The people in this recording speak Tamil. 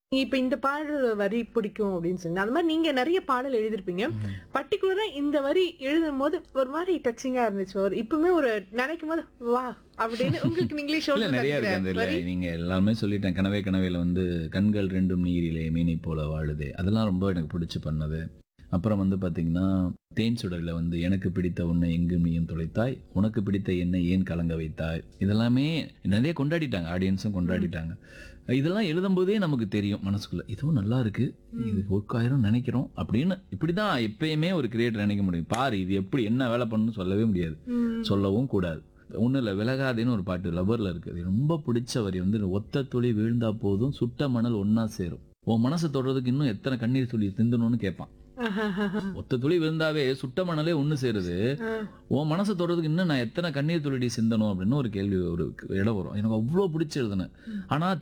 இப்ப இந்த பாடல் வரி பிடிக்கும் அப்படின்னு சொன்னீங்க அந்த மாதிரி நீங்க நிறைய பாடல் எழுதிருப்பீங்க பர்டிகுலரா இந்த வரி எழுதும் போது ஒரு மாதிரி டச்சிங்கா இருந்துச்சு ஒரு இப்பவுமே ஒரு நினைக்கும் போது வா அப்படின்னு உங்களுக்கு நீங்களே இல்ல ஷோல்டர் நிறைய இருக்கு அந்த இல்ல நீங்க எல்லாமே சொல்லிட்டேன் கனவே கனவேல வந்து கண்கள் ரெண்டும் நீரிலே மீனை போல வாழுதே அதெல்லாம் ரொம்ப எனக்கு பிடிச்சு பண்ணது அப்புறம் வந்து பாத்தீங்கன்னா தேன் சுடரில் வந்து எனக்கு பிடித்த உன்னை எங்கும் நீயும் தொலைத்தாய் உனக்கு பிடித்த என்னை ஏன் கலங்க வைத்தாய் இதெல்லாமே நிறைய கொண்டாடிட்டாங்க ஆடியன்ஸும் கொண்டாடிட்டாங்க இதெல்லாம் எழுதும்போதே நமக்கு தெரியும் மனசுக்குள்ள இதுவும் நல்லா இருக்கு இது ஒர்க் ஆயிரும் நினைக்கிறோம் அப்படின்னு இப்படிதான் எப்பயுமே ஒரு கிரியேட்டர் நினைக்க முடியும் பாரு இது எப்படி என்ன வேலை பண்ணணும்னு சொல்லவே முடியாது சொல்லவும் கூடாது ஒன்றும் இல்லை விலகாதேன்னு ஒரு பாட்டு லவரில் இருக்குது அது ரொம்ப பிடிச்ச வரி வந்து ஒத்த துளி வீழ்ந்தா போதும் சுட்ட மணல் ஒண்ணா சேரும் உன் மனசை தொடுறதுக்கு இன்னும் எத்தனை கண்ணீர் துளி திந்தணும்னு கேட்பான் ஒத்த துளி விழுந்தாவே சுட்ட மணலே ஒண்ணு சேருது உன் மனசை தொடுறதுக்கு இன்னும் நான் எத்தனை கண்ணீர் துளிடி சிந்தணும் அப்படின்னு ஒரு கேள்வி ஒரு இடம் வரும் எனக்கு அவ்வளோ பிடிச்சி எழுதுனேன் ஆனா